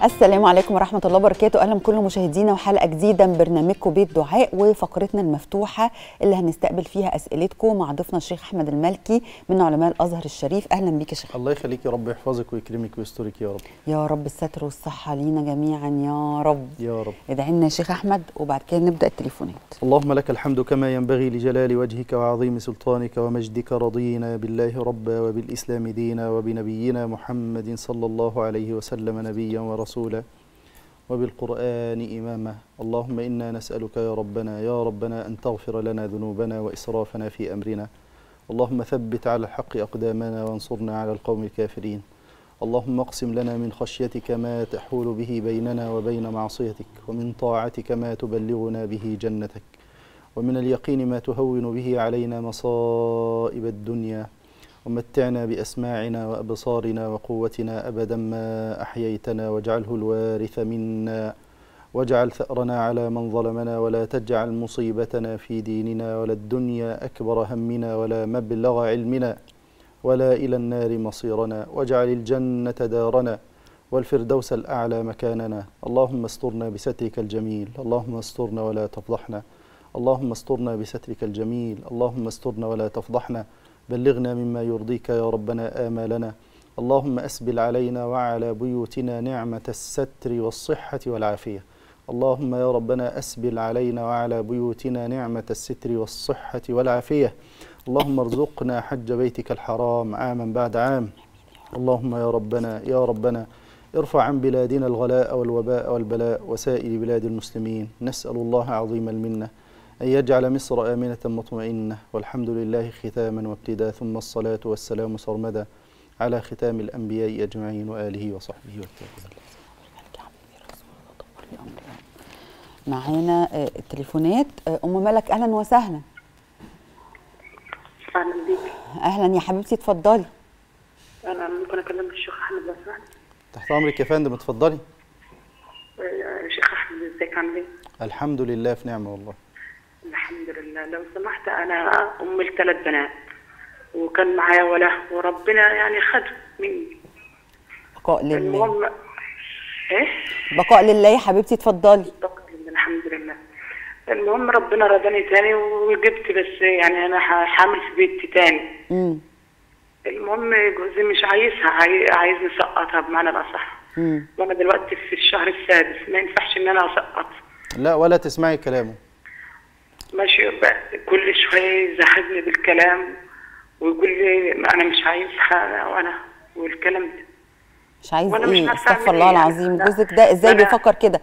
السلام عليكم ورحمة الله وبركاته أهلا بكل مشاهدينا وحلقة جديدة من برنامجكم بيت دعاء وفقرتنا المفتوحة اللي هنستقبل فيها أسئلتكم مع ضيفنا الشيخ أحمد المالكي من علماء الأزهر الشريف أهلا بيك يا شيخ الله يخليك يا رب يحفظك ويكرمك ويسترك يا رب يا رب الستر والصحة لينا جميعا يا رب يا رب ادعي لنا يا شيخ أحمد وبعد كده نبدأ التليفونات اللهم لك الحمد كما ينبغي لجلال وجهك وعظيم سلطانك ومجدك رضينا بالله ربا وبالإسلام دينا وبنبينا محمد صلى الله عليه وسلم نبيا ورسولا وبالقرآن إماما اللهم إنا نسألك يا ربنا يا ربنا أن تغفر لنا ذنوبنا وإسرافنا في أمرنا اللهم ثبت على الحق أقدامنا وانصرنا على القوم الكافرين اللهم اقسم لنا من خشيتك ما تحول به بيننا وبين معصيتك ومن طاعتك ما تبلغنا به جنتك ومن اليقين ما تهون به علينا مصائب الدنيا ومتعنا بأسماعنا وأبصارنا وقوتنا أبدا ما أحييتنا واجعله الوارث منا واجعل ثأرنا على من ظلمنا ولا تجعل مصيبتنا في ديننا ولا الدنيا أكبر همنا ولا مبلغ علمنا ولا إلى النار مصيرنا واجعل الجنة دارنا والفردوس الأعلى مكاننا اللهم استرنا بسترك الجميل اللهم استرنا ولا تفضحنا اللهم استرنا بسترك الجميل اللهم استرنا ولا تفضحنا بلغنا مما يرضيك يا ربنا آمالنا اللهم أسبل علينا وعلى بيوتنا نعمة الستر والصحة والعافية اللهم يا ربنا أسبل علينا وعلى بيوتنا نعمة الستر والصحة والعافية اللهم ارزقنا حج بيتك الحرام عاما بعد عام اللهم يا ربنا يا ربنا ارفع عن بلادنا الغلاء والوباء والبلاء وسائر بلاد المسلمين نسأل الله عظيم المنه أن يجعل مصر آمنة مطمئنة والحمد لله ختاما وابتداء ثم الصلاة والسلام سرمدا على ختام الأنبياء أجمعين وآله وصحبه والتابعين معانا آه، التليفونات آه، أم ملك أهلا وسهلا اهلا بيك أهلا يا حبيبتي اتفضلي انا ممكن اكلم الشيخ احمد لو سمحت تحت أمرك يا فندم اتفضلي آه، شيخ احمد ازيك عامل ايه؟ الحمد لله في نعمة والله الحمد لله لو سمحت انا ام لثلاث بنات وكان معايا ولا وربنا يعني خد مني بقاء لله المهم ايه؟ بقاء لله يا حبيبتي اتفضلي بقى لله الحمد لله المهم ربنا رداني تاني وجبت بس يعني انا ح- حامل في بيتي تاني امم المهم جوزي مش عايزها عاي- عايز نسقطها بمعنى الاصح امم وانا دلوقتي في الشهر السادس ما ينفعش ان انا اسقط لا ولا تسمعي كلامه ماشي بقى كل شويه يزهدني بالكلام ويقول لي ما انا مش عايزها وانا والكلام ده مش عايز وأنا مش ايه عارفة استغفر أعمل الله إيه يعني. العظيم لا. جوزك ده ازاي أنا- بيفكر كده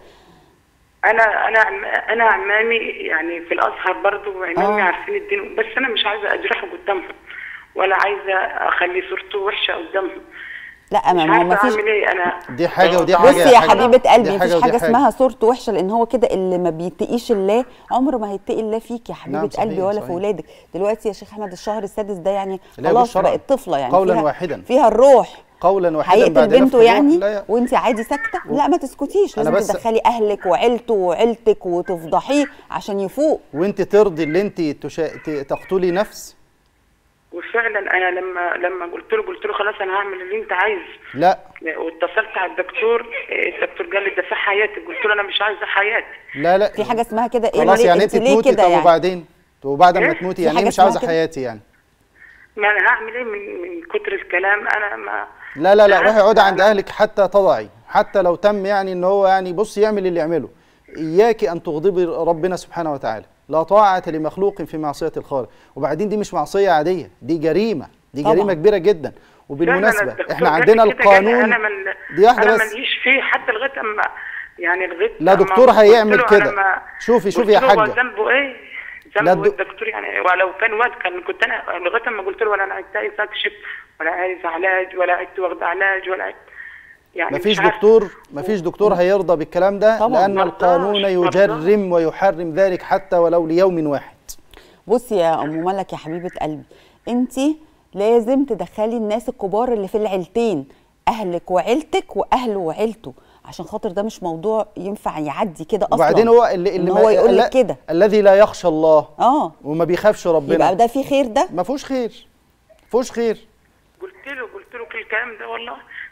انا انا عم- انا عمامي يعني في الازهر برضو وعمامي آه. عارفين الدين بس انا مش عايزه اجرحه قدامهم ولا عايزه اخلي صورته وحشه قدامهم لا مش ما هو ما عارفه فيش اعمل ايه انا دي حاجة ودي حاجة بصي يا حاجة- حبيبه قلبي دي مفيش ودي حاجه اسمها صورته وحشه لان هو كده اللي ما بيتقيش الله عمره ما هيتقي الله فيك يا حبيبه نعم، صحيح، قلبي ولا في صحيح. ولادك دلوقتي يا شيخ احمد الشهر السادس ده يعني لا، خلاص بالشرع. بقت طفله يعني قولاً فيها واحداً. فيها الروح قولا واحدا هيقتل بعد نفخ بنته الروح. يعني لا يا- وانت عادي ساكته لا ما تسكتيش أنا لازم بس- تدخلي اهلك وعيلته وعيلتك وتفضحيه عشان يفوق وانت ترضي اللي انت تشا... ت- تقتلي نفس وفعلا انا لما لما قلت له قلت له خلاص انا هعمل اللي انت عايزه لا واتصلت على الدكتور الدكتور قال لي ده في حياتي قلت له انا مش عايزه حياتي لا لا في حاجه اسمها كده ايه خلاص ليه- يعني انت ليه تموتي كده طب يعني وبعدين طب وبعد ما إيه؟ تموتي في يعني حاجة ايه مش عاوزه اسمها كده؟ حياتي يعني ما انا هعمل ايه من من كتر الكلام انا ما لا لا لا مش روحي اقعدي عارفة عند أنا- اهلك حتى تضعي حتى لو تم يعني ان هو يعني بص يعمل اللي يعمله اياك ان تغضبي ربنا سبحانه وتعالى لا طاعة لمخلوق في معصية الخالق وبعدين دي مش معصية عادية دي جريمة دي طبعاً. جريمة كبيرة جدا فعلاً وبالمناسبة الدكتور احنا قال لي عندنا كده، قال لي القانون انا من دي واحدة انا بس ماليش فيه حتى لغايه اما يعني لغايه لا أما دكتور قلت هيعمل له كده. أنا ما- شوفي- شوفي قلت يا له هو حاجة. ذنبه ايه؟ لا ذنبه الد- الدكتور يعني ولو كان واد كان كنت انا لغايه اما قلت له ولا انا عايز اكشف ولا عايز علاج ولا عايز واخد علاج ولا عايز يعني مفيش مش عارفة. دكتور مفيش دكتور هيرضى بالكلام ده طبعاً. لأن مرضاش، القانون مرضاش. يجرم ويحرم ذلك حتى ولو ليوم واحد بصي يا ام ملك يا حبيبه قلبي انت لازم تدخلي الناس الكبار اللي في العيلتين اهلك وعيلتك واهله وعيلته عشان خاطر ده مش موضوع ينفع يعدي كده اصلا وبعدين هو اللي, إن اللي هو ما- يقول لك لا- كده الذي لا يخشى الله اه وما بيخافش ربنا يبقى ده في خير ده ما فيهوش خير فيهوش خير قلت له قلت له كل الكلام ده والله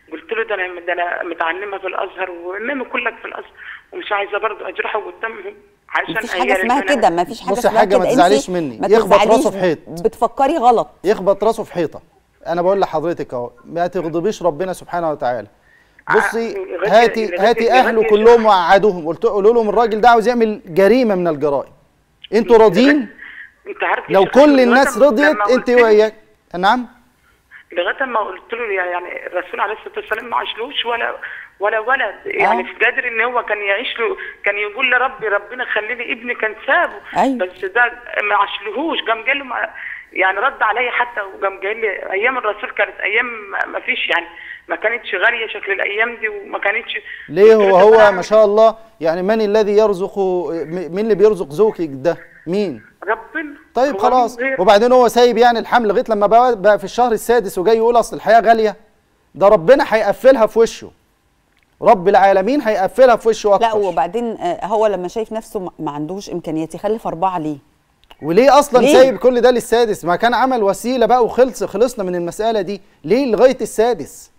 قلت له ده انا ده انا متعلمه في الازهر وامامي كلك في الازهر ومش عايزه برضه اجرحه قدامهم عشان مفيش هي حاجه اسمها ربنا- كده مفيش حاجه بصي اسمها حاجة كده ما انت تزعليش مني. ما يخبط تزعليش، راسه في حيط. بتفكري غلط يخبط راسه في حيطه انا بقول لحضرتك اهو ما تغضبيش ربنا سبحانه وتعالى بصي لغاية- هاتي لغاية- هاتي اهله لغاية- كلهم وقعدوهم قلت قولوا لهم الراجل ده عاوز يعمل جريمه من الجرائم انتوا راضيين انت عارف لو يا شيخ، كل لغاية الناس ما- رضيت لما انت قلت له- وياك نعم لغايه ما قلت له يعني الرسول عليه الصلاه والسلام ما عاشلوش ولا ولا ولد يعني في قادر ان هو كان يعيش له كان يقول لربي ربنا خلي لي ابني كان سابه أيوة. بس ده ما عاشلهوش قام قال له ما- يعني رد عليا حتى وقام قال لي ايام الرسول كانت ايام ما- ما فيش يعني ما كانتش غاليه شكل الايام دي وما كانتش ليه قلت هو له طب أنا هو أعمل ما شاء الله يعني من الذي يرزق مين اللي بيرزق زوجك ده مين ربنا طيب هو خلاص مين غيره؟ وبعدين هو سايب يعني الحمل لغايه لما بقى, بقى في الشهر السادس وجاي يقول اصل الحياه غاليه ده ربنا هيقفلها في وشه رب العالمين هيقفلها في وشه اكتر لا وبعدين آه، هو لما شايف نفسه ما- ما عندوش امكانيات يخلف اربعه ليه وليه اصلا ليه؟ سايب كل ده للسادس ما كان عمل وسيله بقى وخلص خلصنا من المساله دي ليه لغايه السادس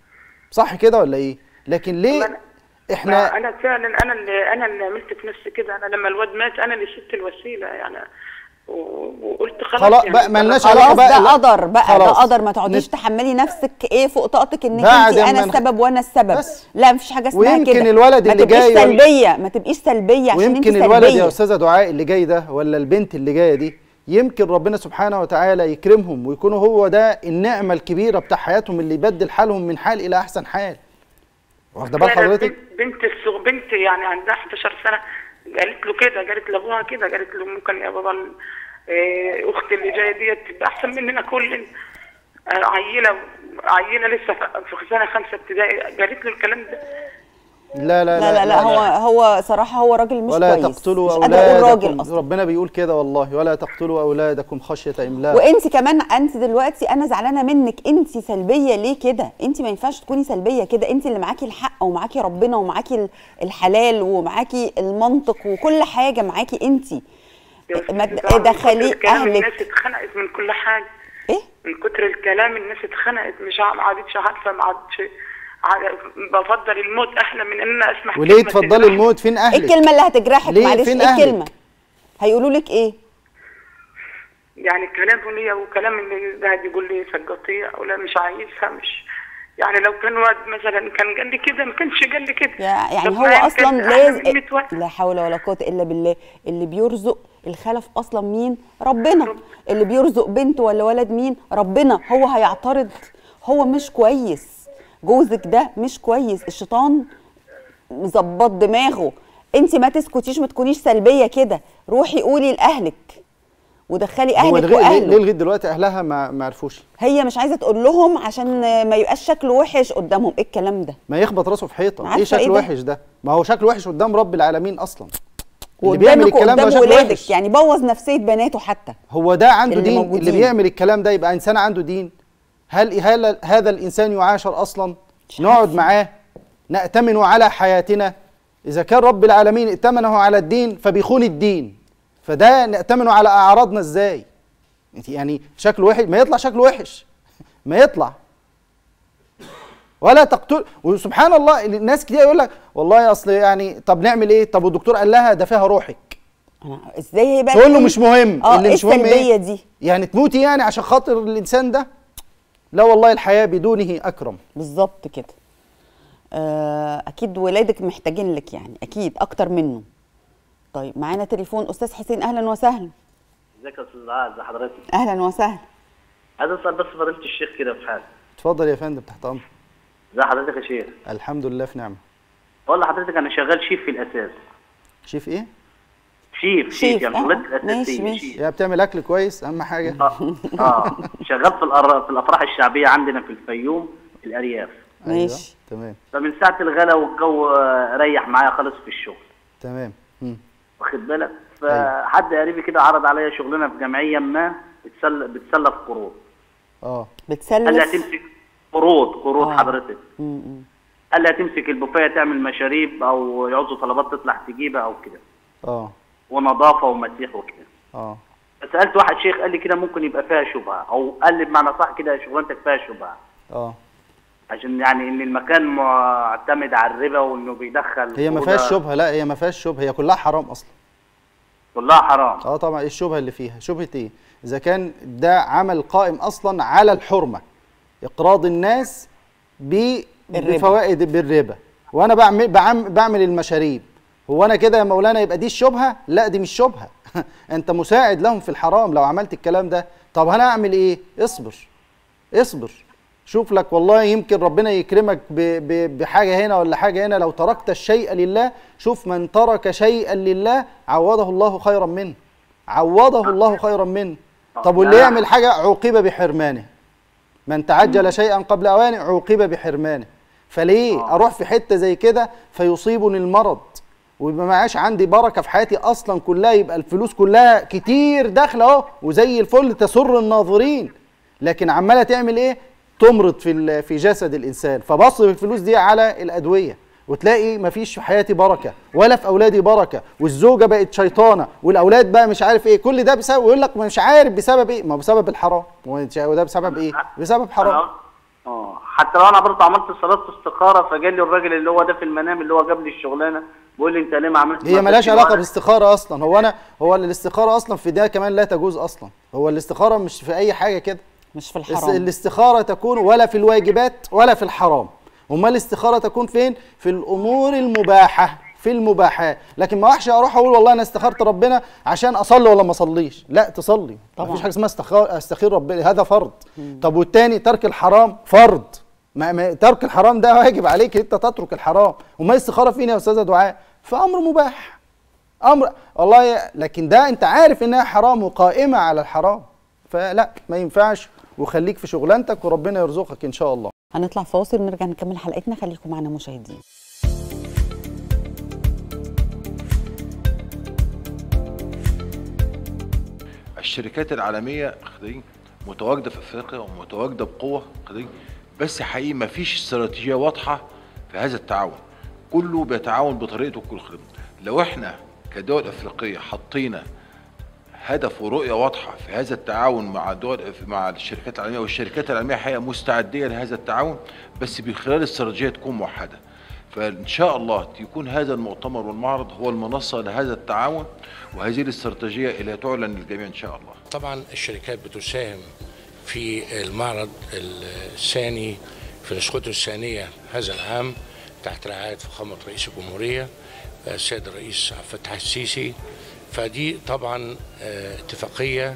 صح كده ولا ايه لكن ليه ما- احنا ما انا فعلا انا اللي انا اللي عملت في نفسي كده انا لما الواد مات انا اللي سبت الوسيله يعني و- وقلت خلاص خلاص يعني بقى ملناش خلاص. علاقة خلاص بقى- ده لا. قدر بقى ده خلاص. قدر ما تقعديش نت- تحملي نفسك ايه فوق طاقتك انك بعد انت انا ما نخ- السبب وانا السبب بس. لا مفيش حاجه اسمها ويمكن كده الولد ما اللي تبقيش جاي ولا- سلبيه ما تبقيش سلبيه عشان انت ويمكن الولد سلبيه يا استاذه دعاء اللي جاي ده ولا البنت اللي جايه دي يمكن ربنا سبحانه وتعالى يكرمهم ويكونوا هو ده النعمه الكبيره بتاع حياتهم اللي يبدل حالهم من حال الى احسن حال واخده بال فعلا حضرتك بنت- بنت الصغ بنت يعني عندها 11 سنه قالت له كده قالت لابوها كده قالت له ممكن يا بابا ال- إيه، اختي اللي جايه ديت تبقى احسن مننا كلنا آه، عيله عيله لسه في في سنه خمسه ابتدائي قالت له الكلام ده لا لا لا لا لا هو هو صراحه هو راجل مش ولا كويس تقتلوا مش قادره اقول راجل اولادكم اصلا ربنا بيقول كده والله ولا تقتلوا اولادكم خشيه املاق وانت كمان انت دلوقتي انا زعلانه منك انت سلبيه ليه كده انت ما ينفعش تكوني سلبيه كده انت اللي معاكي الحق ومعاكي ربنا ومعاكي ال- الحلال ومعاكي المنطق وكل حاجه معاكي انت يا ما أستاذ دعاء، من دخلي كتر الكلام اهلك الناس اتخنقت من كل حاجه ايه من كتر الكلام الناس اتخنقت مش ع- ما عادتش عارفه ما عادتش ع- بفضل الموت احلى من ان انا اسمع وليه كلمة تفضلي تجرحني. الموت فين ايه اهلك الكلمه اللي هتجرحك ليه؟ معلش فين ايه أهلك؟ الكلمه هيقولوا لك ايه يعني كلامه ليا وكلام اللي قاعد يقول لي سقطيه او لا مش عايزها مش يعني لو كان واد مثلا كان قال لي كده ما كانش قال لي كده يا- يعني طب هو ما يمكن اصلا أحلى لازم من 100 واحد. لا حول ولا قوه الا بالله اللي بيرزق الخلف اصلا مين ربنا اللي بيرزق بنت ولا ولد مين ربنا هو هيعترض هو مش كويس جوزك ده مش كويس الشيطان مظبط دماغه انت ما تسكتيش ما تكونيش سلبيه كده روحي قولي لاهلك ودخلي هو اهلك لغاية- ليه واهله ليه لغايه دلوقتي اهلها ما ما عرفوش هي مش عايزه تقول لهم عشان ما يبقاش شكله وحش قدامهم ايه الكلام ده ما يخبط راسه في حيطه عارفة ايه شكله إيه ده؟ وحش ده ما هو شكله وحش قدام رب العالمين اصلا اللي بيعمل وقدامك الكلام ده وقدام شكله ولادك وحش يعني بوظ نفسيه بناته حتى هو ده عنده اللي دين موجودين. اللي بيعمل الكلام ده يبقى انسان عنده دين هل هل هذا الانسان يعاشر اصلا مش نقعد عارفة. معاه نأتمن على حياتنا اذا كان رب العالمين ائتمنه على الدين فبيخون الدين فده نأتمنه على اعراضنا ازاي انت يعني شكله وحش ما يطلع شكله وحش ما يطلع ولا تقتل وسبحان الله الناس كتير يقول لك والله اصل يعني طب نعمل ايه طب والدكتور قال لها ده فيها روحك أنا ازاي هي بقى تقول له تقول- مش مهم اه اللي ايه مش مهم السلبيه ايه دي يعني تموتي يعني عشان خاطر الانسان ده لا والله الحياه بدونه اكرم بالظبط كده آه اكيد ولادك محتاجين لك يعني اكيد اكتر منه طيب معانا تليفون استاذ حسين اهلا وسهلا ازيك يا استاذ عاد ازي حضرتك اهلا وسهلا عايز اسال بس فضيله الشيخ كده في حاجه اتفضل يا فندم تحت امر ازي حضرتك يا شيخ الحمد لله في نعمه بقول لحضرتك انا شغال شيف في الاساس شيف ايه شيف شيف، شيف يعني آه، شغلتي ماشي، الاساسيه ماشي. شيف يا بتعمل اكل كويس اهم حاجه اه اه شغال في الأر... في الافراح الشعبيه عندنا في الفيوم في الارياف ماشي. تمام فمن ساعه الغلا والجو آه، ريح معايا خالص في الشغل تمام مم. واخد بالك فحد قريبي كده عرض عليا شغلانه في جمعيه ما بتسل... بتسلف قروض اه قال لي بتسلف هتمسك قروض قروض آه. حضرتك م- م. قال لي هتمسك البوفيه تعمل مشاريب او يعوزوا طلبات تطلع تجيبها او كده اه ونظافه ومسيح وكده اه سالت واحد شيخ قال لي كده ممكن يبقى فيها شبهه او قال لي بمعنى صح كده شغلانتك فيها شبهه اه عشان يعني ان المكان معتمد على الربا وانه بيدخل هي ما فوضى. فيهاش شبهه لا هي ما فيهاش شبهه هي كلها حرام اصلا كلها حرام اه طبعا ايه الشبهه اللي فيها شبهه ايه اذا كان ده عمل قائم اصلا على الحرمه اقراض الناس ب- بالربا. بفوائد بالربا وانا بعمل بعم- بعمل المشاريب هو انا كده يا مولانا يبقى دي الشبهه لا دي مش شبهه انت مساعد لهم في الحرام لو عملت الكلام ده طب انا اعمل ايه اصبر اصبر شوف لك والله يمكن ربنا يكرمك ب- ب- بحاجه هنا ولا حاجه هنا لو تركت الشيء لله شوف من ترك شيئا لله عوضه الله خيرا منه عوضه الله خيرا منه طب واللي لا. يعمل حاجه عوقب بحرمانه من تعجل شيئا قبل اوانه عوقب بحرمانه فليه اروح في حته زي كده فيصيبني المرض ويبقى معاش عندي بركه في حياتي اصلا كلها يبقى الفلوس كلها كتير داخله اهو وزي الفل تسر الناظرين لكن عماله تعمل ايه تمرض في ال- في جسد الانسان فبصرف الفلوس دي على الادويه وتلاقي مفيش في حياتي بركه ولا في اولادي بركه والزوجه بقت شيطانه والاولاد بقى مش عارف ايه كل ده بسبب ويقول لك مش عارف بسبب ايه ما هو بسبب الحرام وده بسبب ايه بسبب حرام أنا- اه حتى لو انا برضه عملت صلاه استخاره فجالي الراجل اللي هو ده في المنام اللي هو جاب لي الشغلانه بيقول لي انت ليه ما عملتش هي ما ملهاش فيش علاقه ورق؟ بالاستخاره اصلا هو انا هو الاستخاره اصلا في ده كمان لا تجوز اصلا هو الاستخاره مش في اي حاجه كده مش في الس- الحرام الاستخاره تكون ولا في الواجبات ولا في الحرام امال الاستخاره تكون فين في الامور المباحه في المباحات لكن ما وحش اروح اقول والله انا استخرت ربنا عشان اصلي ولا ما اصليش لا تصلي طبعا. ما فيش حاجه اسمها استخار استخير ربنا هذا فرض طب والتاني ترك الحرام فرض ما ما ترك الحرام ده واجب عليك انت تترك الحرام وما الاستخاره فين يا استاذه دعاء في امر مباح امر والله يا- لكن ده انت عارف انها حرام وقائمه على الحرام فلا ما ينفعش وخليك في شغلانتك وربنا يرزقك ان شاء الله هنطلع فاصل ونرجع نكمل حلقتنا خليكم معنا مشاهدين الشركات العالميه خدين متواجده في افريقيا ومتواجده بقوه خدين بس حقيقي ما فيش استراتيجيه واضحه في هذا التعاون كله بيتعاون بطريقته كل خدمه لو احنا كدول افريقيه حطينا هدف ورؤيه واضحه في هذا التعاون مع دول مع الشركات العالميه والشركات العالميه حقيقه مستعديه لهذا التعاون بس من خلال استراتيجيه تكون موحده فان شاء الله يكون هذا المؤتمر والمعرض هو المنصه لهذا التعاون وهذه الاستراتيجيه اللي تعلن للجميع ان شاء الله طبعا الشركات بتساهم في المعرض الثاني في نسخته الثانية هذا العام تحت رعاية فخامة رئيس الجمهورية آه، السيد الرئيس عبد الفتاح السيسي فدي طبعا آه، اتفاقية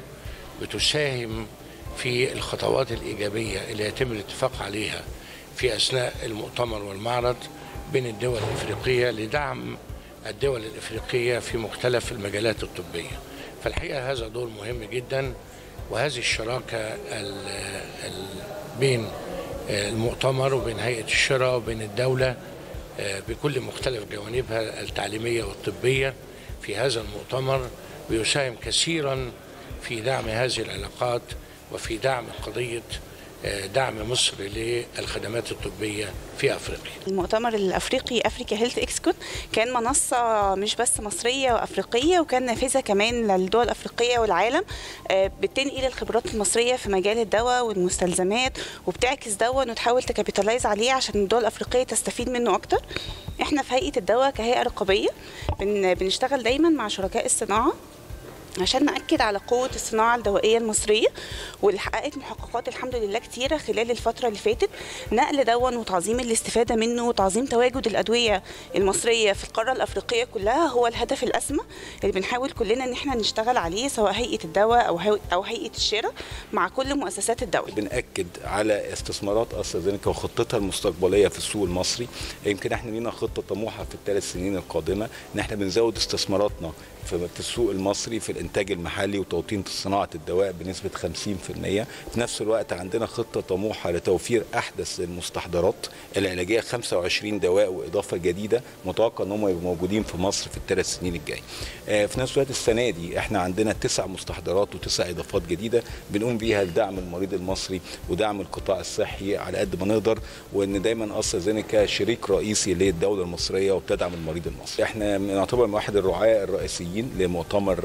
بتساهم في الخطوات الإيجابية اللي يتم الاتفاق عليها في أثناء المؤتمر والمعرض بين الدول الإفريقية لدعم الدول الإفريقية في مختلف المجالات الطبية فالحقيقة هذا دور مهم جدا وهذه الشراكة ال ال بين المؤتمر وبين هيئة الشراء وبين الدولة آه، بكل مختلف جوانبها التعليمية والطبية في هذا المؤتمر بيساهم كثيرا في دعم هذه العلاقات وفي دعم قضية آه، دعم مصر للخدمات الطبية في أفريقيا المؤتمر الافريقي افريكا هيلث اكسكون كان منصه مش بس مصريه وافريقيه وكان نافذه كمان للدول الافريقيه والعالم آه، بتنقل الخبرات المصريه في مجال الدواء والمستلزمات وبتعكس دواء وتحاول تكابيتالايز عليه عشان الدول الافريقيه تستفيد منه اكتر احنا في هيئه الدواء كهيئه رقابيه بن بنشتغل دايما مع شركاء الصناعه عشان نأكد على قوة الصناعة الدوائية المصرية واللي حققت محققات الحمد لله كتيرة خلال الفترة اللي فاتت نقل دون وتعظيم الاستفادة منه وتعظيم تواجد الأدوية المصرية في القارة الأفريقية كلها هو الهدف الأسمى اللي بنحاول كلنا إن احنا نشتغل عليه سواء هيئة الدواء أو هو- أو هيئة الشراء مع كل مؤسسات الدولة بنأكد على استثمارات استرازينيكا وخطتها المستقبليه في السوق المصري يمكن احنا لينا خطه طموحه في الثلاث سنين القادمه ان احنا بنزود استثماراتنا في في السوق المصري في الانتاج المحلي وتوطين صناعه الدواء بنسبه 50% في نفس الوقت عندنا خطه طموحه لتوفير احدث المستحضرات العلاجيه 25 دواء واضافه جديده متوقع ان هم يبقوا موجودين في مصر في الثلاث سنين الجايه آه، في نفس الوقت السنه دي احنا عندنا تسع مستحضرات وتسع اضافات جديده بنقوم بيها لدعم المريض المصري ودعم القطاع الصحي على قد ما نقدر وان دايما استرازينيكا شريك رئيسي للدوله المصريه وبتدعم المريض المصري احنا نعتبر من واحد الرعاة الرئيسيين لمؤتمر ال-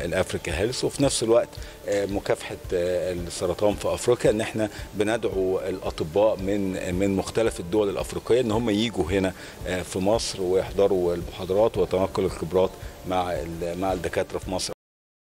الافريكا هيلث وفي نفس الوقت آه، مكافحه آه، السرطان في افريقيا ان احنا بندعو الاطباء من من مختلف الدول الافريقيه ان هم يجوا هنا آه، في مصر ويحضروا المحاضرات وتنقل الخبرات مع ال- مع الدكاتره في مصر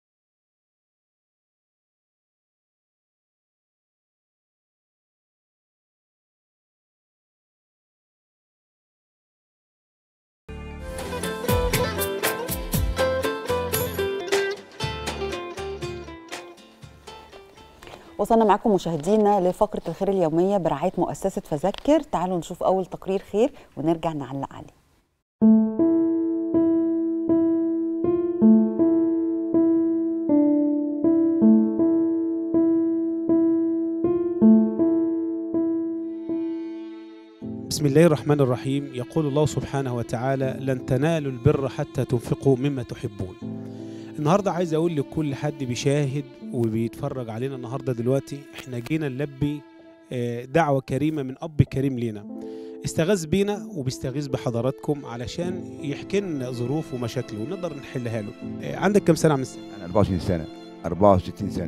وصلنا معاكم مشاهدينا لفقرة الخير اليومية برعاية مؤسسة فذكر تعالوا نشوف أول تقرير خير ونرجع نعلق عليه بسم الله الرحمن الرحيم يقول الله سبحانه وتعالى لن تنالوا البر حتى تنفقوا مما تحبون النهارده عايز اقول لكل حد بيشاهد وبيتفرج علينا النهارده دلوقتي احنا جينا نلبي آه، دعوه كريمه من اب كريم لينا استغاث بينا وبيستغيث بحضراتكم علشان يحكي لنا ظروفه ومشاكله ونقدر نحلها له آه، عندك كام سنه يا عم السيد؟ انا 24 سنه 64 سنه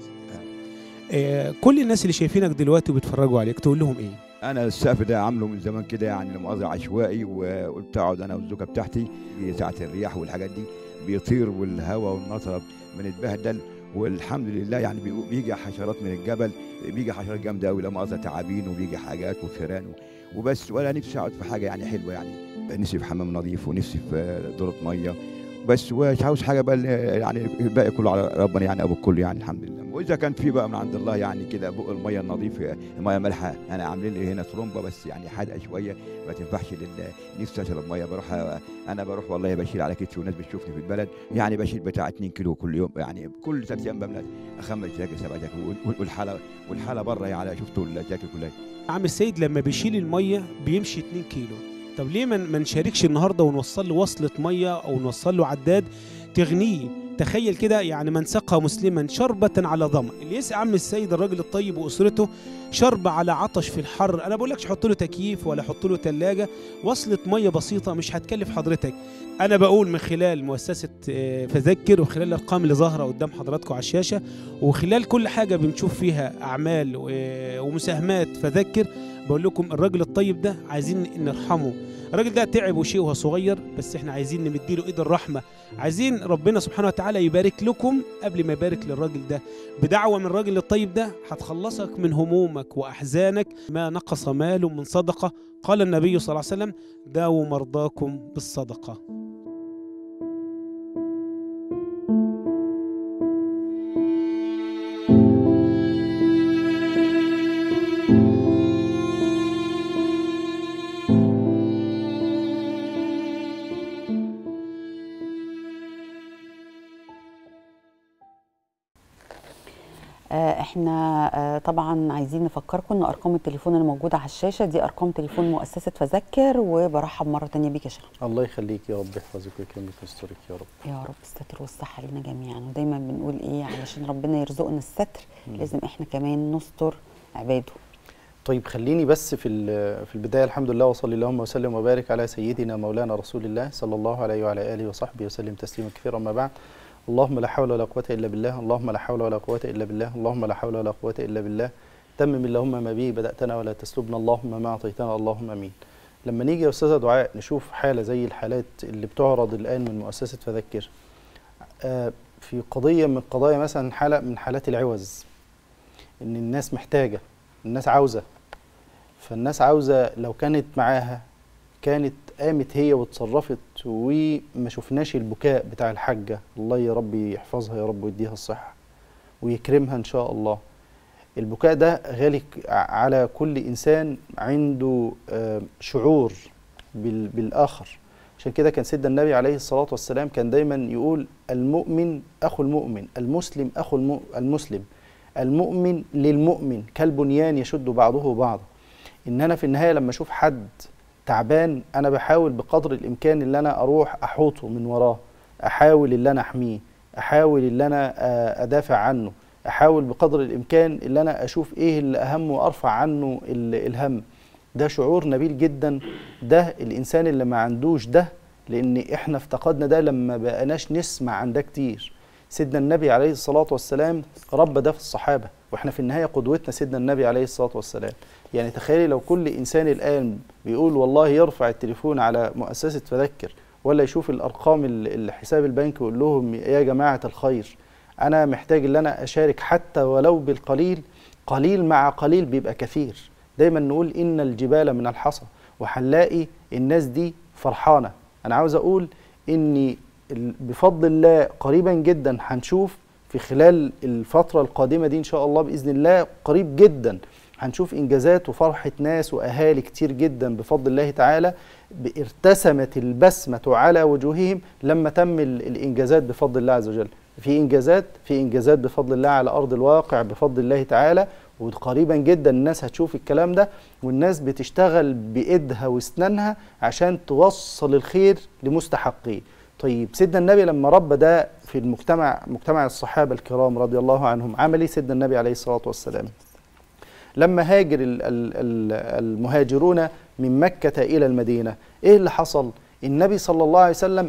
آه، كل الناس اللي شايفينك دلوقتي وبيتفرجوا عليك تقول لهم ايه انا السقف ده عامله من زمان كده يعني لمؤاخذه عشوائي وقلت اقعد انا والزوجه بتاعتي ساعه الرياح والحاجات دي بيطير والهواء والمطره بنتبهدل والحمد لله يعني بيقو- بيجي حشرات من الجبل بيجي حشرات جامده قوي لا مؤاخذه تعابين وبيجي حاجات وفيران و- وبس ولا نفسي اقعد في حاجه يعني حلوه يعني نفسي في حمام نظيف ونفسي في دوره ميه بس ومش عاوز حاجه بقى اللي- يعني الباقي كله على ربنا يعني ابو الكل يعني الحمد لله واذا كان في بقى من عند الله يعني كده بق الميه النظيف الميه مالحه انا عاملين لي هنا ترومبه بس يعني حادقه شويه ما تنفعش لل نفسي اشرب ميه بروح انا بروح والله بشيل على كتفي والناس بتشوفني في البلد يعني بشيل بتاع 2 كيلو كل يوم يعني كل ثلاث ايام بملى خمس جاكيت سبع جاكيت وال- والحاله والحاله بره يعني شفتوا الجاكيت كلها عم السيد لما بيشيل الميه بيمشي 2 كيلو طب ليه ما ما نشاركش النهارده ونوصل له وصله ميه او نوصل له عداد تغنيه تخيل كده يعني من سقى مسلما شربة على ظمأ اللي يسقى عم السيد الراجل الطيب وأسرته شرب على عطش في الحر أنا بقولكش حط له تكييف ولا حط له تلاجة وصلة مية بسيطة مش هتكلف حضرتك أنا بقول من خلال مؤسسة آه، فذكر وخلال الأرقام اللي ظاهرة قدام حضراتكم على الشاشة وخلال كل حاجة بنشوف فيها أعمال و- ومساهمات فذكر بقول لكم الراجل الطيب ده عايزين نرحمه الراجل ده تعب وشيء وهو صغير بس احنا عايزين نمديله ايد الرحمه عايزين ربنا سبحانه وتعالى يبارك لكم قبل ما يبارك للراجل ده بدعوه من الراجل الطيب ده هتخلصك من همومك واحزانك ما نقص مال من صدقه قال النبي صلى الله عليه وسلم داووا مرضاكم بالصدقه آه، احنا آه، طبعا عايزين نفكركم ان ارقام التليفون اللي موجوده على الشاشه دي ارقام تليفون مؤسسه فذكر وبرحب مره تانية بيك يا شيخ الله يخليك يا رب يحفظك ويكرمك ويسترك يا رب يا رب الستر والصحه لينا جميعا ودايما بنقول ايه علشان ربنا يرزقنا الستر مم. لازم احنا كمان نستر عباده طيب خليني بس في ال- في البدايه الحمد لله وصلي اللهم وسلم وبارك على سيدنا مولانا رسول الله صلى الله عليه وعلى اله وصحبه وسلم تسليما كثيرا اما بعد اللهم لا حول ولا قوه الا بالله اللهم لا حول ولا قوه الا بالله اللهم لا حول ولا قوه الا بالله تمم اللهم ما به بداتنا ولا تسلبنا اللهم ما اعطيتنا اللهم امين لما نيجي يا استاذه دعاء نشوف حاله زي الحالات اللي بتعرض الان من مؤسسه فذكر آه، في قضيه من قضايا مثلا حاله من حالات العوز ان الناس محتاجه الناس عاوزه فالناس عاوزه لو كانت معاها كانت قامت هي واتصرفت وما شفناش البكاء بتاع الحاجه الله يا رب يحفظها يا رب ويديها الصحه ويكرمها ان شاء الله البكاء ده غالي ك- على كل انسان عنده آه، شعور بال- بالاخر عشان كده كان سيدنا النبي عليه الصلاه والسلام كان دايما يقول المؤمن اخو المؤمن المسلم اخو الم- المسلم المؤمن للمؤمن كالبنيان يشد بعضه بعضا ان انا في النهايه لما اشوف حد تعبان انا بحاول بقدر الامكان ان انا اروح احوطه من وراه احاول ان انا احميه احاول ان انا آه، ادافع عنه احاول بقدر الامكان ان انا اشوف ايه اللي اهم وارفع عنه ال- الهم ده شعور نبيل جدا ده الانسان اللي ما عندوش ده لان احنا افتقدنا ده لما بقناش نسمع عن ده كتير سيدنا النبي عليه الصلاة والسلام رب ده في الصحابة واحنا في النهاية قدوتنا سيدنا النبي عليه الصلاة والسلام يعني تخيلي لو كل إنسان الآن بيقول والله يرفع التليفون على مؤسسة فذكر ولا يشوف الأرقام ال- الحساب البنكي ويقول لهم يا جماعة الخير أنا محتاج إن أنا أشارك حتى ولو بالقليل قليل مع قليل بيبقى كثير دايما نقول إن الجبال من الحصى وهنلاقي الناس دي فرحانة أنا عاوز أقول إني ال- بفضل الله قريبا جدا هنشوف في خلال الفترة القادمة دي إن شاء الله بإذن الله قريب جدا هنشوف إنجازات وفرحة ناس وأهالي كتير جدا بفضل الله تعالى ب- ارتسمت البسمة على وجوههم لما تم ال- الإنجازات بفضل الله عز وجل في إنجازات في إنجازات بفضل الله على أرض الواقع بفضل الله تعالى وقريبا جدا الناس هتشوف الكلام ده والناس بتشتغل بإيدها واسنانها عشان توصل الخير لمستحقيه طيب سيدنا النبي لما ربى ده في المجتمع مجتمع الصحابة الكرام رضي الله عنهم عمل ايه سيدنا النبي عليه الصلاة والسلام لما هاجر ال- ال- ال- المهاجرون من مكة إلى المدينة إيه اللي حصل؟ النبي صلى الله عليه وسلم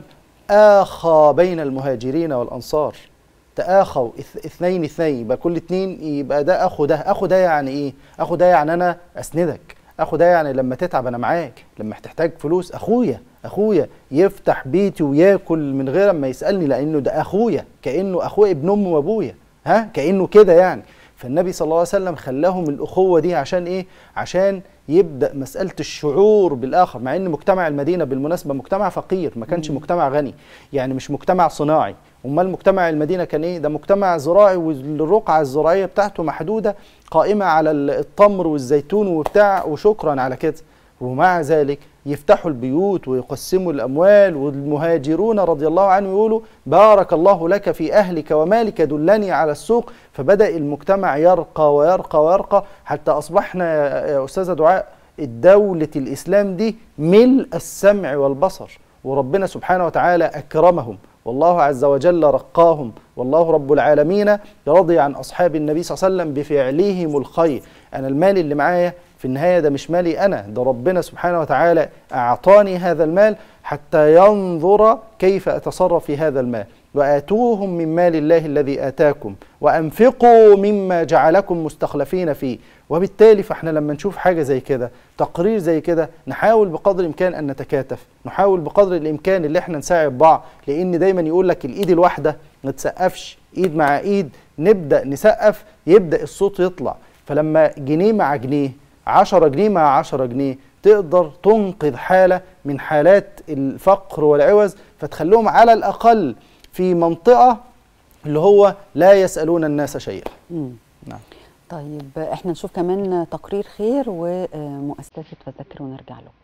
آخى بين المهاجرين والأنصار تآخوا اث- اثنين اثنين يبقى كل اتنين يبقى ده أخو ده أخو ده يعني إيه؟ أخو ده يعني أنا أسندك أخو ده يعني لما تتعب أنا معاك لما تحتاج فلوس أخويا أخويا يفتح بيتي وياكل من غير ما يسألني لأنه ده أخويا كأنه أخويا ابن أمي وأبويا ها كأنه كده يعني فالنبي صلى الله عليه وسلم خلاهم الأخوة دي عشان إيه؟ عشان يبدأ مسألة الشعور بالآخر مع إن مجتمع المدينة بالمناسبة مجتمع فقير ما كانش مجتمع غني يعني مش مجتمع صناعي أمال مجتمع المدينة كان إيه؟ ده مجتمع زراعي والرقعة الزراعية بتاعته محدودة قائمة على ال- التمر والزيتون وبتاع وشكرا على كده ومع ذلك يفتحوا البيوت ويقسموا الأموال والمهاجرون رضي الله عنهم يقولوا بارك الله لك في أهلك ومالك دلني على السوق فبدأ المجتمع يرقى ويرقى ويرقى حتى أصبحنا يا يا أستاذة دعاء الدولة الإسلام دي ملء السمع والبصر وربنا سبحانه وتعالى أكرمهم والله عز وجل رقاهم والله رب العالمين رضي عن أصحاب النبي صلى الله عليه وسلم بفعلهم الخير أنا المال اللي معايا في النهاية ده مش مالي أنا ده ربنا سبحانه وتعالى أعطاني هذا المال حتى ينظر كيف أتصرف في هذا المال وآتوهم من مال الله الذي آتاكم وأنفقوا مما جعلكم مستخلفين فيه وبالتالي فاحنا لما نشوف حاجة زي كده تقرير زي كده نحاول بقدر الإمكان أن نتكاتف نحاول بقدر الإمكان اللي احنا نساعد بعض لأن دايما يقول لك الإيد الواحدة ما تسقفش إيد مع إيد نبدأ نسقف يبدأ الصوت يطلع فلما جنيه مع جنيه 10 جنيه مع 10 جنيه تقدر تنقذ حالة من حالات الفقر والعوز فتخليهم على الأقل في منطقة اللي هو لا يسألون الناس شيئا مم. نعم طيب احنا نشوف كمان تقرير خير ومؤسسة فذكر ونرجع له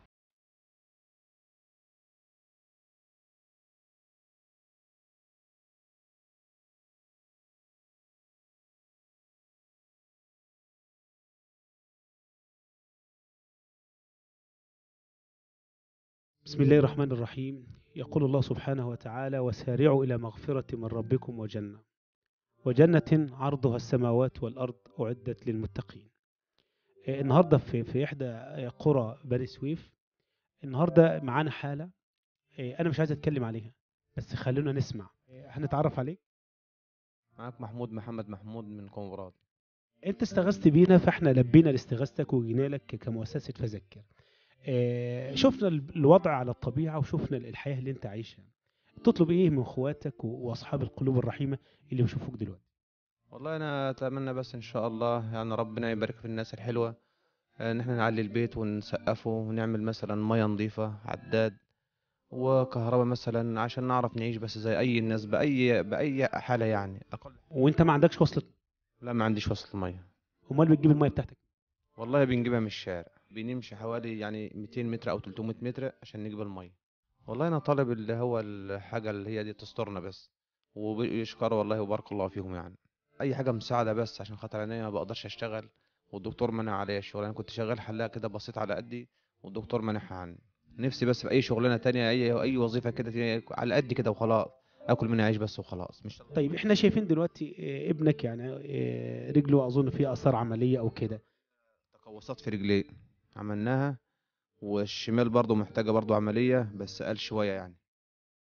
بسم الله الرحمن الرحيم يقول الله سبحانه وتعالى وسارعوا إلى مغفرة من ربكم وجنة وجنة عرضها السماوات والأرض أعدت للمتقين آه، النهاردة في, في إحدى آه، قرى بني سويف النهاردة معانا حالة آه، أنا مش عايز أتكلم عليها بس خلونا نسمع آه، هنتعرف عليك معاك محمود محمد محمود من كومبرات انت استغثت بينا فاحنا لبينا لاستغاثتك وجينا لك كمؤسسه فذكر آه، شفنا ال- الوضع على الطبيعه وشفنا الحياه اللي انت عايشها تطلب ايه من اخواتك و- واصحاب القلوب الرحيمه اللي بيشوفوك دلوقتي والله انا اتمنى بس ان شاء الله يعني ربنا يبارك في الناس الحلوه آه، ان احنا نعلي البيت ونسقفه ونعمل مثلا ميه نظيفه عداد وكهرباء مثلا عشان نعرف نعيش بس زي اي الناس باي باي حاله يعني اقل وانت ما عندكش وصله لا ما عنديش وصل ميه امال بتجيب الميه بتاعتك والله بنجيبها من الشارع بنمشي حوالي يعني 200 متر او 300 متر عشان نجيب الميه والله انا طالب اللي هو الحاجه اللي هي دي تسترنا بس ويشكروا والله وبارك الله فيهم يعني اي حاجه مساعده بس عشان خاطر انا ما بقدرش اشتغل والدكتور منع عليا الشغل انا كنت شغال حلاق كده بسيط على قدي والدكتور منعها عني نفسي بس في اي شغلانه تانية اي اي وظيفه كده تانية على قد كده وخلاص اكل منها عيش بس وخلاص مش طيب احنا شايفين دلوقتي آه، ابنك يعني آه، رجله اظن فيها اثار عمليه او كده تقوسات في رجليه عملناها والشمال برضو محتاجه برضو عمليه بس قال شويه يعني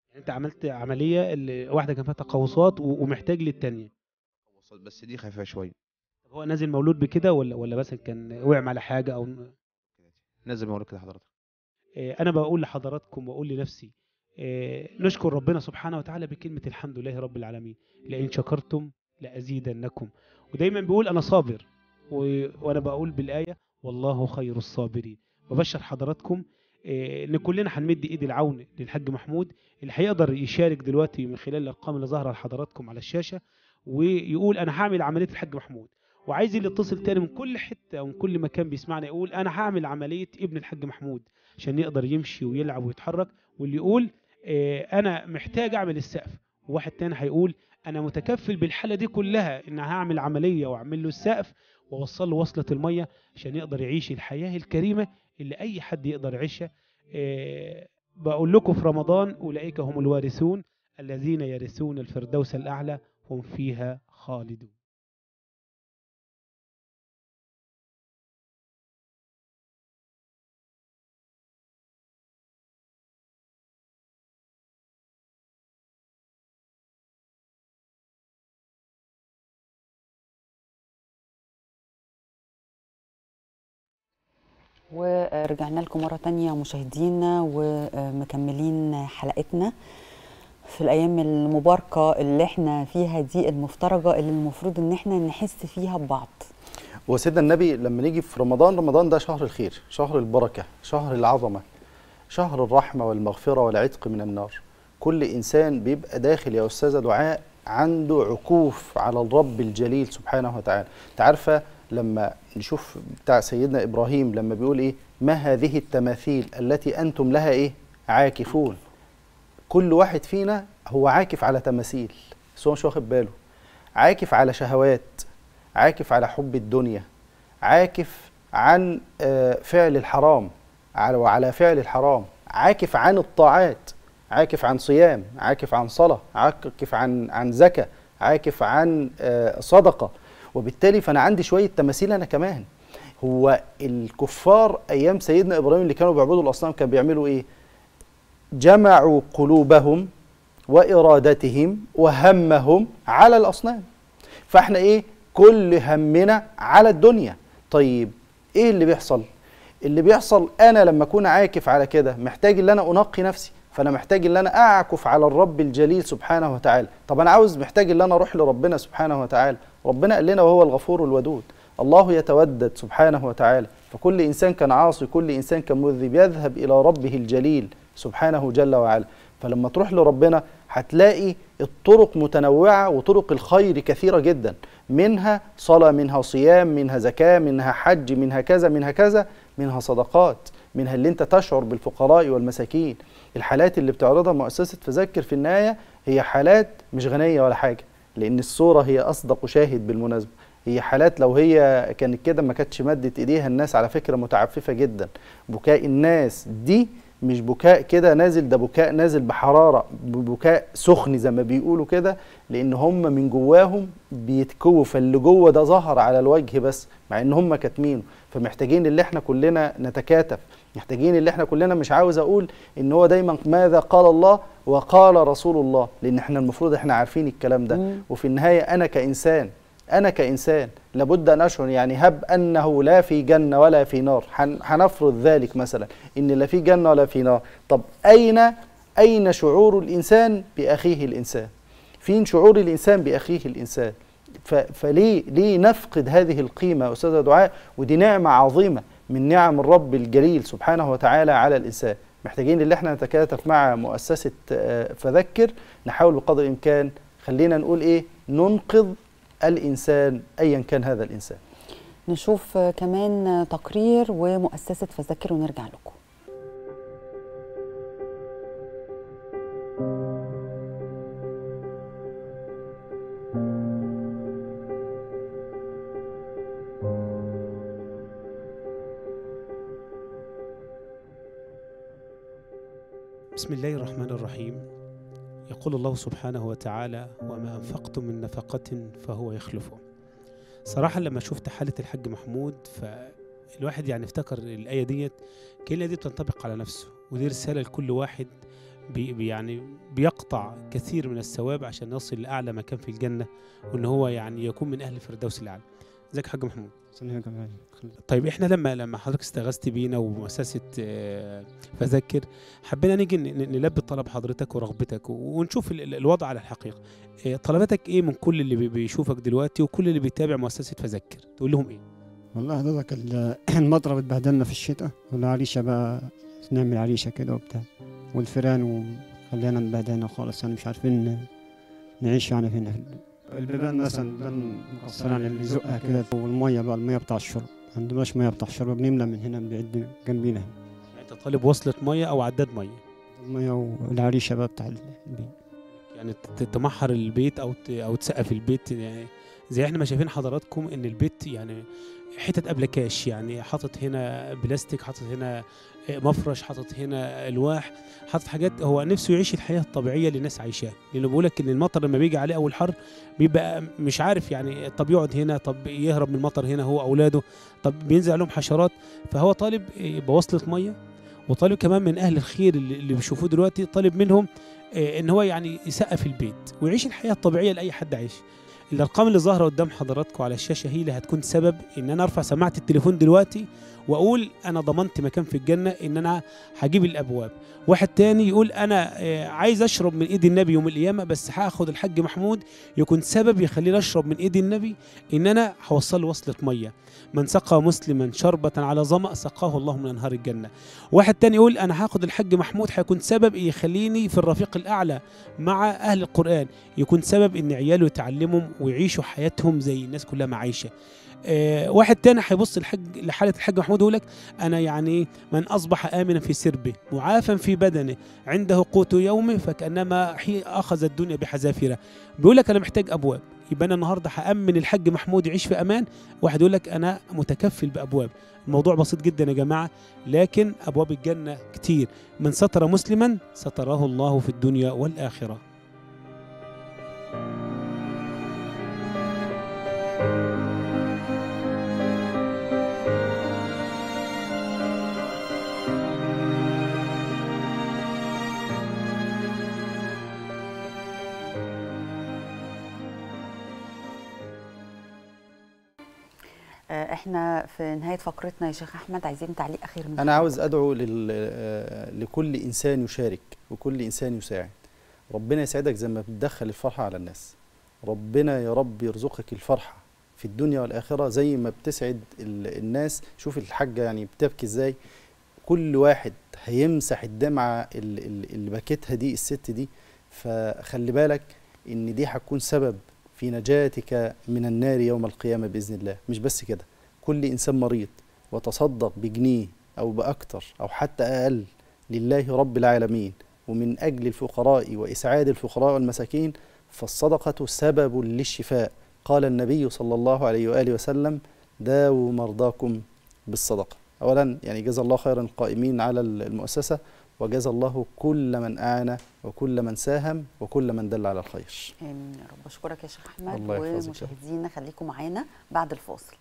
انت عملت عمليه اللي واحده كان فيها تقوسات و- ومحتاج للتانيه بس دي خفيفه شويه طب هو نازل مولود بكده ولا ولا مثلا كان وقع على حاجه او نازل مورد كده حضرتك آه، انا بقول لحضراتكم واقول لنفسي آه، نشكر ربنا سبحانه وتعالى بكلمه الحمد لله رب العالمين لئن شكرتم لازيدنكم ودايما بيقول انا صابر و... وانا بقول بالايه والله خير الصابرين وبشر حضراتكم آه، ان كلنا هنمد ايد العون للحاج محمود اللي هيقدر يشارك دلوقتي من خلال الارقام اللي ظاهره لحضراتكم على الشاشه ويقول انا هعمل عمليه الحاج محمود وعايز اللي يتصل تاني من كل حته او من كل مكان بيسمعنا يقول انا هعمل عمليه ابن الحاج محمود عشان يقدر يمشي ويلعب ويتحرك واللي يقول آه، انا محتاج اعمل السقف وواحد تاني هيقول انا متكفل بالحاله دي كلها ان هعمل عمليه واعمل له السقف واوصل له وصله الميه عشان يقدر يعيش الحياه الكريمه اللي اي حد يقدر يعيشها آه، بقول لكم في رمضان اولئك هم الوارثون الذين يرثون الفردوس الاعلى هم فيها خالدون ورجعنا لكم مرة تانية مشاهدينا ومكملين حلقتنا في الأيام المباركة اللي احنا فيها دي المفترجة اللي المفروض ان احنا نحس فيها ببعض وسيدنا النبي لما نيجي في رمضان رمضان ده شهر الخير شهر البركة شهر العظمة شهر الرحمة والمغفرة والعتق من النار كل إنسان بيبقى داخل يا أستاذة دعاء عنده عكوف على الرب الجليل سبحانه وتعالى انت عارفة لما نشوف بتاع سيدنا إبراهيم لما بيقول إيه ما هذه التماثيل التي أنتم لها إيه عاكفون كل واحد فينا هو عاكف على تماثيل بس هو مش واخد باله عاكف على شهوات عاكف على حب الدنيا عاكف عن آه، فعل الحرام على وعلى فعل الحرام عاكف عن الطاعات عاكف عن صيام عاكف عن صلاة عاكف عن عن زكاة عاكف عن آه، صدقة وبالتالي فأنا عندي شوية تماثيل أنا كمان هو الكفار أيام سيدنا إبراهيم اللي كانوا بيعبدوا الأصنام كانوا بيعملوا إيه جمعوا قلوبهم وإرادتهم وهمهم على الأصنام فاحنا ايه كل همنا على الدنيا طيب ايه اللي بيحصل اللي بيحصل انا لما اكون عاكف على كده محتاج ان انا انقي نفسي فانا محتاج ان انا اعكف على الرب الجليل سبحانه وتعالى طب انا عاوز محتاج ان انا اروح لربنا سبحانه وتعالى ربنا قال لنا وهو الغفور الودود الله يتودد سبحانه وتعالى فكل انسان كان عاصي كل انسان كان مذنب يذهب الى ربه الجليل سبحانه جل وعلا فلما تروح لربنا هتلاقي الطرق متنوعة وطرق الخير كثيرة جدا منها صلاة منها صيام منها زكاة منها حج منها كذا منها كذا منها صدقات منها اللي انت تشعر بالفقراء والمساكين الحالات اللي بتعرضها مؤسسة فذكر في النهاية هي حالات مش غنية ولا حاجة لأن الصورة هي أصدق شاهد بالمناسبة هي حالات لو هي كانت كده ما كانتش مدت ايديها الناس على فكرة متعففة جدا بكاء الناس دي مش بكاء كده نازل ده بكاء نازل بحرارة بكاء سخن زي ما بيقولوا كده لأن هم من جواهم بيتكووا فاللي جوه ده ظهر على الوجه بس مع إن هم كاتمينه فمحتاجين اللي احنا كلنا نتكاتف محتاجين اللي احنا كلنا مش عاوز أقول إن هو دايما ماذا قال الله وقال رسول الله لأن احنا المفروض احنا عارفين الكلام ده مم. وفي النهاية أنا كإنسان أنا كإنسان لابد أن أشعر يعني هب أنه لا في جنة ولا في نار هن- هنفرض ذلك مثلا إن لا في جنة ولا في نار طب أين أين شعور الإنسان بأخيه الإنسان فين شعور الإنسان بأخيه الإنسان ف- فليه ليه نفقد هذه القيمة يا أستاذة دعاء ودي نعمة عظيمة من نعم الرب الجليل سبحانه وتعالى على الإنسان محتاجين اللي احنا نتكاتف مع مؤسسة آه، فذكر نحاول بقدر الإمكان خلينا نقول إيه ننقذ الإنسان أيا كان هذا الإنسان نشوف آه، كمان آه، تقرير ومؤسسة فذكر ونرجع لكم بسم الله الرحمن الرحيم يقول الله سبحانه وتعالى وما أنفقتم من نفقة فهو يخلفه صراحة لما شفت حالة الحاج محمود فالواحد يعني افتكر الآية ديت كأن دي بتنطبق على نفسه ودي رسالة لكل واحد بي بي- يعني بيقطع كثير من الثواب عشان يصل لاعلى مكان في الجنه وان هو يعني يكون من اهل الفردوس الاعلى ازيك يا حاج محمود طيب احنا لما لما حضرتك استغثت بينا ومؤسسه آه، فذكر حبينا نيجي ن- ن- نلبي طلب حضرتك ورغبتك و- ونشوف ال- ال- الوضع على الحقيقه آه، طلباتك ايه من كل اللي بي- بيشوفك دلوقتي وكل اللي بيتابع مؤسسه فذكر تقول لهم ايه والله حضرتك ال- المطره بتبهدلنا في الشتاء والعريشه بقى نعمل عريشه كده وبتاع والفيران وخلينا نبهدلنا خالص يعني مش عارفين نعيش يعني هنا البيبان مثلا البيبان مقصرة يعني اللي يزقها كده والميه بقى الميه بتاع الشرب ما عندناش ميه بتاع الشرب بنملى من هنا من بعيد جنبينا هنا يعني انت طالب وصله ميه او عداد ميه الميه والعريشه بقى بتاع البيت يعني ت- تمحر البيت او ت- او تسقف البيت يعني زي احنا ما شايفين حضراتكم ان البيت يعني حتت ابلكاش يعني حاطط هنا بلاستيك حاطط هنا مفرش حاطط هنا الواح حاطط حاجات هو نفسه يعيش الحياه الطبيعيه اللي الناس عايشاها لانه بيقول لك ان المطر لما بيجي عليه اول حر بيبقى مش عارف يعني طب يقعد هنا طب يهرب من المطر هنا هو اولاده طب بينزل عليهم حشرات فهو طالب يبقى وصله ميه وطالب كمان من اهل الخير اللي اللي بيشوفوه دلوقتي طالب منهم آه، ان هو يعني يسقف البيت ويعيش الحياه الطبيعيه لاي حد عايش الارقام اللي ظاهره قدام حضراتكم على الشاشه هي اللي هتكون سبب ان انا ارفع سماعه التليفون دلوقتي واقول انا ضمنت مكان في الجنه ان انا هجيب الابواب واحد تاني يقول انا آه، عايز اشرب من ايد النبي يوم القيامه بس هاخد الحاج محمود يكون سبب يخليني اشرب من ايد النبي ان انا هوصل له وصله ميه من سقى مسلما شربة على ظمأ سقاه الله من انهار الجنه واحد تاني يقول انا هاخد الحاج محمود هيكون سبب يخليني في الرفيق الاعلى مع اهل القران يكون سبب ان عياله يتعلموا ويعيشوا حياتهم زي الناس كلها ما عايشه آه واحد تاني هيبص الحج لحاله الحاج محمود ويقول لك انا يعني من اصبح امنا في سربه معافا في بدنه عنده قوت يومه فكانما حي اخذ الدنيا بحذافيرها بيقول لك انا محتاج ابواب يبقى انا النهارده هامن الحاج محمود يعيش في امان واحد يقول لك انا متكفل بابواب الموضوع بسيط جدا يا جماعه لكن ابواب الجنه كتير من ستر مسلما ستره الله في الدنيا والاخره آه، احنا في نهايه فقرتنا يا شيخ احمد عايزين تعليق اخير من أنا عاوز أدعو لل... آه، لكل إنسان يشارك وكل إنسان يساعد ربنا يسعدك زي ما بتدخل الفرحة على الناس ربنا يا رب يرزقك الفرحة في الدنيا والآخرة زي ما بتسعد ال... الناس شوف الحاجة يعني بتبكي إزاي كل واحد هيمسح الدمعة ال- ال- اللي بكتها دي الست دي فخلي بالك إن دي هتكون سبب في نجاتك من النار يوم القيامة بإذن الله مش بس كده كل إنسان مريض وتصدق بجنيه أو بأكتر أو حتى أقل لله رب العالمين ومن أجل الفقراء وإسعاد الفقراء والمساكين فالصدقة سبب للشفاء قال النبي صلى الله عليه وآله وسلم داووا مرضاكم بالصدقة أولا يعني جزا الله خيرا القائمين على المؤسسة وجزا الله كل من أعان وكل من ساهم وكل من دل على الخير امين يا رب اشكرك يا شيخ احمد الله يحفظك يا رب. ومشاهدينا خليكم معانا بعد الفاصل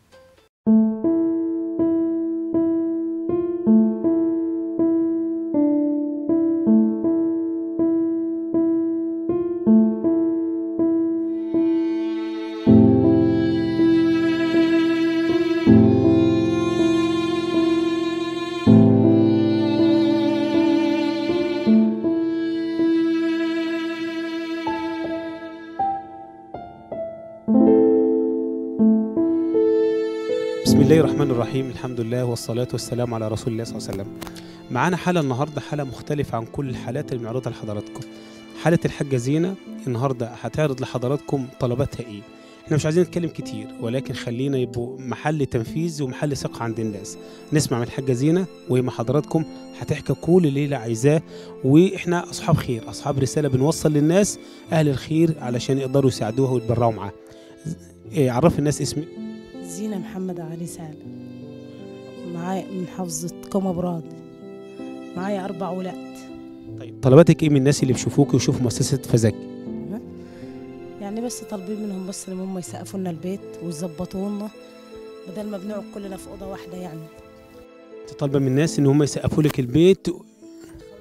بسم الله الرحمن الرحيم الحمد لله والصلاة والسلام على رسول الله صلى الله عليه وسلم معانا حالة النهاردة حالة مختلفة عن كل الحالات اللي بنعرضها لحضراتكم حالة الحاجة زينة النهاردة هتعرض لحضراتكم طلباتها ايه احنا مش عايزين نتكلم كتير ولكن خلينا يبقوا محل تنفيذ ومحل ثقة عند الناس نسمع من الحاجة زينة وهي مع حضراتكم هتحكي كل اللي هي عايزاه واحنا اصحاب خير اصحاب رسالة بنوصل للناس اهل الخير علشان يقدروا يساعدوها ويتبرعوا معاها إيه عرف الناس اسمي زينة محمد علي سالم معايا من محافظة كوم براد معايا أربع أولاد طيب طلباتك ايه من الناس اللي بيشوفوك ويشوفوا مؤسسة فزاك يعني بس طالبين منهم بس إن هم يسقفوا لنا البيت ويظبطوا لنا بدل ما بنقعد كلنا في أوضة واحدة يعني طالبه من الناس ان هم يسقفوا لك البيت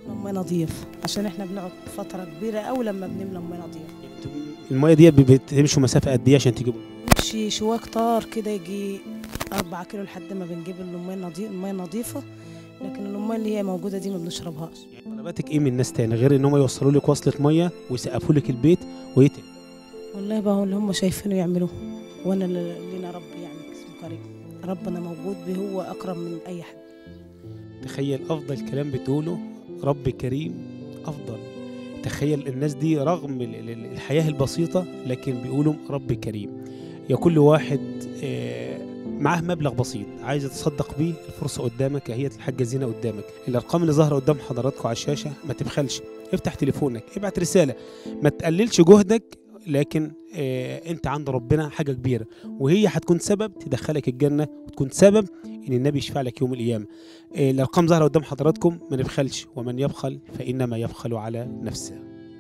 نملى ميه نظيف عشان احنا بنقعد فتره كبيره قوي لما بنملى ميه نظيف الميه دي بتمشوا مسافه قد ايه عشان تجيبوا نمشي شويه كتار كده يجي أربعة كيلو لحد ما بنجيب الميه النظيف الميه النظيفه لكن الميه اللي هي موجوده دي ما بنشربهاش طلباتك ايه من الناس تاني غير ان هم يوصلوا لك وصله ميه ويسقفوا لك البيت وايه تاني والله بقى هو اللي هم شايفينه يعملوه وانا اللي لنا رب يعني اسمه كريم ربنا موجود به هو اكرم من اي حد تخيل افضل كلام بتقوله رب كريم افضل تخيل الناس دي رغم ال- ال- الحياه البسيطه لكن بيقولوا رب كريم يا كل واحد آه، معاه مبلغ بسيط عايز يتصدق بيه الفرصه قدامك هي الحاجه زينه قدامك الارقام اللي ظاهره قدام حضراتكم على الشاشه ما تبخلش افتح تليفونك ابعت رساله ما تقللش جهدك لكن آه انت عند ربنا حاجه كبيره وهي هتكون سبب تدخلك الجنه وتكون سبب ان النبي يشفع لك يوم القيامه آه الارقام ظاهره قدام حضراتكم ما نبخلش ومن يبخل فانما يبخل على نفسه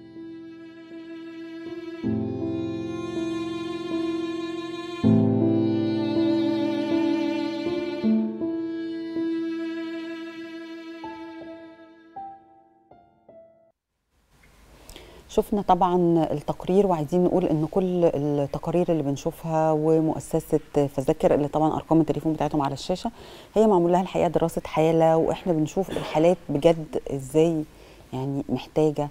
شفنا طبعا التقرير وعايزين نقول ان كل التقارير اللي بنشوفها ومؤسسه فذاكر اللي طبعا ارقام التليفون بتاعتهم على الشاشه هي معمول لها الحقيقه دراسه حاله واحنا بنشوف الحالات بجد ازاي يعني محتاجه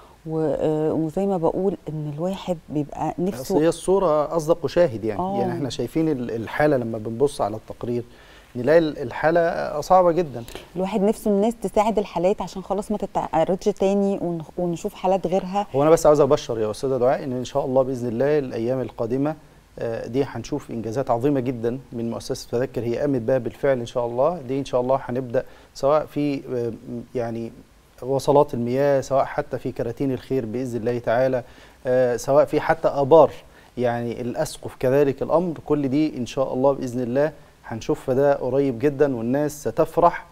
و- وزي ما بقول ان الواحد بيبقى أصل هي نفسه الصورة أصدق شاهد يعني آه. يعني احنا شايفين ال- الحالة لما بنبص على التقرير نلاقي ال- الحالة صعبة جدا الواحد نفسه الناس تساعد الحالات عشان خلاص ما تتعرضش تاني ون- ونشوف حالات غيرها هو أنا بس عاوز أبشر يا أستاذة دعاء إن إن شاء الله بإذن الله الأيام القادمة آه، دي هنشوف إنجازات عظيمة جدا من مؤسسة تذكر هي قامت بها بالفعل إن شاء الله دي إن شاء الله هنبدأ سواء في آه، يعني وصلات المياه سواء حتى في كراتين الخير بإذن الله تعالى آه، سواء في حتى آبار يعني الأسقف كذلك الأمر كل دي إن شاء الله بإذن الله هنشوف ده قريب جدا والناس ستفرح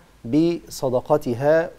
بصدقتها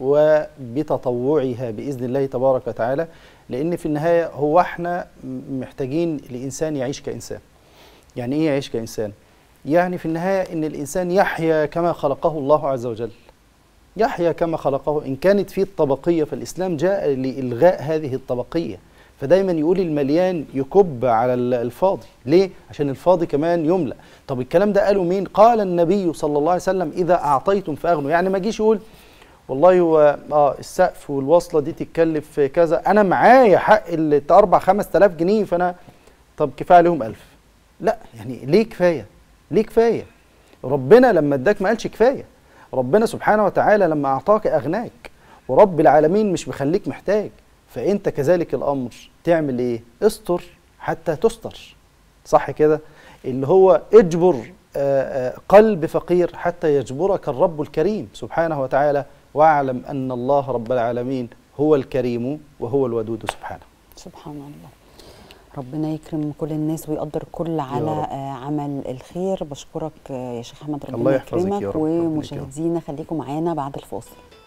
وبتطوعها بإذن الله تبارك وتعالى لأن في النهاية هو احنا م- محتاجين الإنسان يعيش كإنسان يعني إيه يعيش كإنسان؟ يعني في النهاية إن الإنسان يحيا كما خلقه الله عز وجل يحيا كما خلقه إن كانت في الطبقية فالإسلام جاء لإلغاء هذه الطبقية فدايما يقول المليان يكب على ال- الفاضي ليه؟ عشان الفاضي كمان يملأ طب الكلام ده قاله مين؟ قال النبي صلى الله عليه وسلم إذا أعطيتم فأغنوا يعني ما جيش يقول والله هو اه السقف والوصله دي تتكلف كذا انا معايا حق ال 4 5000 جنيه فانا طب كفايه عليهم 1000 لا يعني ليه كفايه ليه كفايه ربنا لما اداك ما قالش كفايه ربنا سبحانه وتعالى لما اعطاك اغناك ورب العالمين مش مخليك محتاج فانت كذلك الامر تعمل ايه استر حتى تستر صح كده اللي هو اجبر آه، آه، قلب فقير حتى يجبرك الرب الكريم سبحانه وتعالى واعلم ان الله رب العالمين هو الكريم وهو الودود سبحانه سبحان الله ربنا يكرم كل الناس ويقدر كل على رب. آه، عمل الخير بشكرك آه، يا شيخ احمد الله ربنا يحفظك يا يكرمك رب، ربنا يكرمك. ومشاهدينا خليكم معانا بعد الفاصل